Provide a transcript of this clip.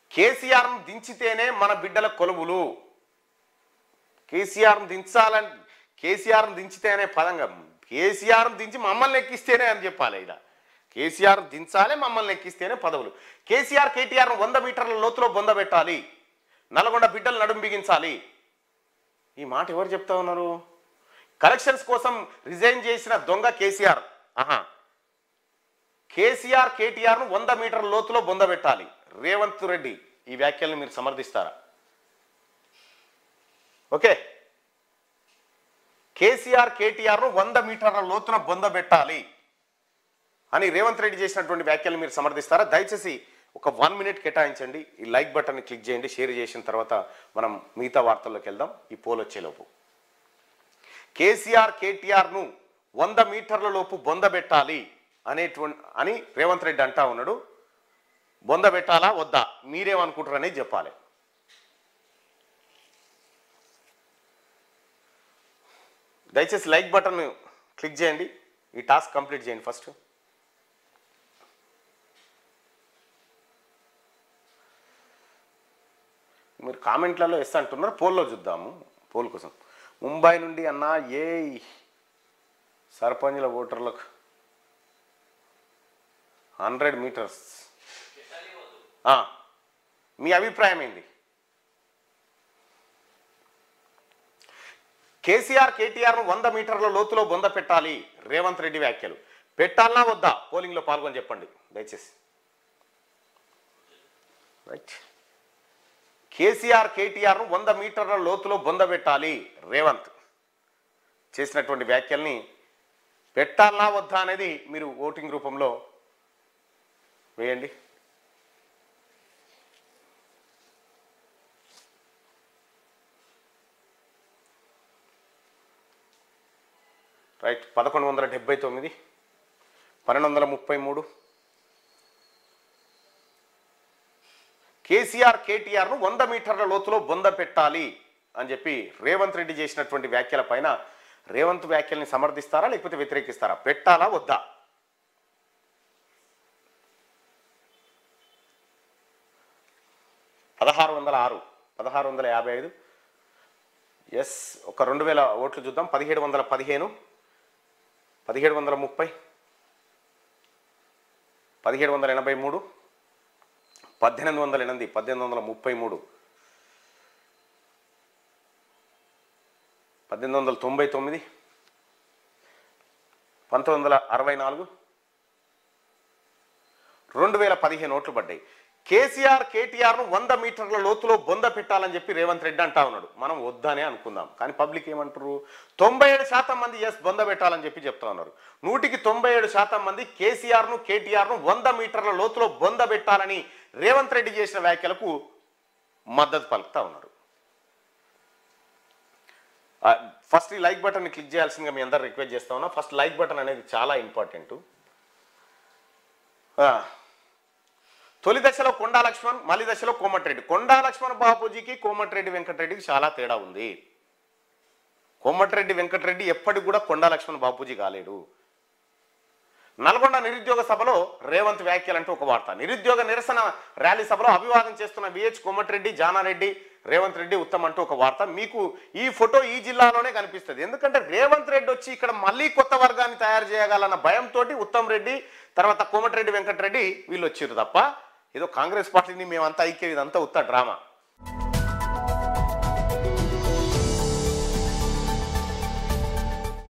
కేసీఆర్ను దించితేనే మన బిడ్డల కొలువులు కేసీఆర్ను దించాలని కేసీఆర్ను దించితేనే పదంగా కేసీఆర్ను దించి మమ్మల్ని ఎక్కిస్తేనే అని చెప్పాలి ఇలా కేసీఆర్ దించాలి మమ్మల్ని ఎక్కిస్తేనే పదవులు కేసీఆర్ కేటీఆర్ను వంద మీటర్ల లోతులో బొందబెట్టాలి నల్గొండ బిడ్డలు నడుం బిగించాలి ఈ మాట ఎవరు చెప్తా ఉన్నారు కలెక్షన్స్ కోసం రిజైన్ చేసిన దొంగ కేసీఆర్ ఆహా కేసీఆర్ కేటీఆర్ను వంద మీటర్ల లోతులో బొందబెట్టాలి రేవంత్ రెడ్డి ఈ వ్యాఖ్యల్ని మీరు సమర్థిస్తారా ఓకే కేసీఆర్ కేటీఆర్ను వంద మీటర్ల లోతున బొందబెట్టాలి అని రేవంత్ రెడ్డి చేసినటువంటి వ్యాఖ్యలు మీరు సమర్థిస్తారా దయచేసి ఒక వన్ మినిట్ కేటాయించండి ఈ లైక్ బటన్ని క్లిక్ చేయండి షేర్ చేసిన తర్వాత మనం మిగతా వార్తల్లోకి వెళ్దాం ఈ పోల్ వచ్చేలోపు కేసీఆర్ కేటీఆర్ను వంద మీటర్ల లోపు బొందబెట్టాలి అనేటువంటి అని రేవంత్ రెడ్డి అంటా ఉన్నాడు బొందబెట్టాలా వద్దా మీరేమనుకుంటారనేది చెప్పాలి దయచేసి లైక్ బటన్ క్లిక్ చేయండి ఈ టాస్క్ కంప్లీట్ చేయండి ఫస్ట్ మీరు కామెంట్లలో ఎస్ అంటున్నారు పోల్లో చూద్దాము పోల్ కోసం ముంబై నుండి అన్న ఏ సర్పంచ్ల ఓటర్లకు హండ్రెడ్ మీటర్స్ ఆ, మీ అభిప్రాయం ఏంది కేసీఆర్ కేటీఆర్ను వంద మీటర్ల లోతులో బొంద పెట్టాలి రేవంత్ రెడ్డి వ్యాఖ్యలు పెట్టాలనా వద్దా పోలింగ్లో పాల్గొని చెప్పండి దయచేసి రైట్ కేసీఆర్ కేటీఆర్ను వంద మీటర్ల లోతులో బొందబెట్టాలి రేవంత్ చేసినటువంటి వ్యాఖ్యల్ని పెట్టాలనా వద్దా అనేది మీరు ఓటింగ్ రూపంలో వేయండి రైట్ పదకొండు వందల డెబ్బై తొమ్మిది పన్నెండు వందల ముప్పై మూడు కేసీఆర్ కేటీఆర్ను వంద మీటర్ల లోతులో బొంద పెట్టాలి అని చెప్పి రేవంత్ రెడ్డి చేసినటువంటి వ్యాఖ్యల పైన రేవంత్ వ్యాఖ్యల్ని సమర్థిస్తారా లేకపోతే వ్యతిరేకిస్తారా పెట్టాలా వద్దా పదహారు వందల ఆరు పదహారు వందల యాభై ఐదు ఎస్ ఒక రెండు వేల ఓట్లు చూద్దాం పదిహేడు వందల పదిహేను పదిహేడు వందల ముప్పై పదిహేడు వందల ఎనభై మూడు పద్దెనిమిది వందల ఎనిమిది పద్దెనిమిది వందల ముప్పై మూడు పద్దెనిమిది వందల తొంభై తొమ్మిది పంతొమ్మిది వందల అరవై నాలుగు రెండు వేల పదిహేను ఓట్లు పడ్డాయి కేసీఆర్ కేటీఆర్ను వంద మీటర్ల లోతులో బొంద పెట్టాలని చెప్పి రేవంత్ రెడ్డి అంటా ఉన్నాడు మనం వద్దనే అనుకుందాం కానీ పబ్లిక్ ఏమంటారు తొంభై ఏడు శాతం మంది ఎస్ బొంద పెట్టాలని చెప్పి చెప్తా ఉన్నారు నూటికి తొంభై ఏడు శాతం మంది కేసీఆర్ను కేటీఆర్ను వంద మీటర్ల లోతులో బొంద పెట్టాలని రేవంత్ రెడ్డి చేసిన వ్యాఖ్యలకు మద్దతు పలుకుతా ఉన్నారు ఆ, ఫస్ట్ ఈ లైక్ బటన్ని క్లిక్ చేయాల్సిందిగా మీ అందరు రిక్వెస్ట్ చేస్తా ఉన్నా ఫస్ట్ లైక్ బటన్ అనేది చాలా ఇంపార్టెంట్ తొలి దశలో కొండా లక్ష్మణ్ మలి దశలో కోమటిరెడ్డి కొండా లక్ష్మణ్ బాపూజీకి కోమటిరెడ్డి వెంకటరెడ్డికి చాలా తేడా ఉంది కోమటిరెడ్డి వెంకటరెడ్డి ఎప్పటికి కూడా కొండా లక్ష్మణ్ బాపూజీ కాలేడు నల్గొండ నిరుద్యోగ సభలో రేవంత్ వ్యాఖ్యలంటూ ఒక వార్త నిరుద్యోగ నిరసన ర్యాలీ సభలో అభివాదం చేస్తున్న విహెచ్ కోమటిరెడ్డి జానారెడ్డి రేవంత్ రెడ్డి ఉత్తమ్ అంటూ ఒక వార్త మీకు ఈ ఫోటో ఈ జిల్లాలోనే కనిపిస్తుంది ఎందుకంటే రేవంత్ రెడ్డి వచ్చి ఇక్కడ మళ్ళీ కొత్త వర్గాన్ని తయారు చేయగలన్న భయంతో ఉత్తమ్ రెడ్డి తర్వాత కోమటిరెడ్డి వెంకటరెడ్డి వీళ్ళు వచ్చిర్రు తప్ప ఏదో కాంగ్రెస్ పార్టీని మేమంతా ఐక్యం ఇదంతా ఉత్త డ్రామా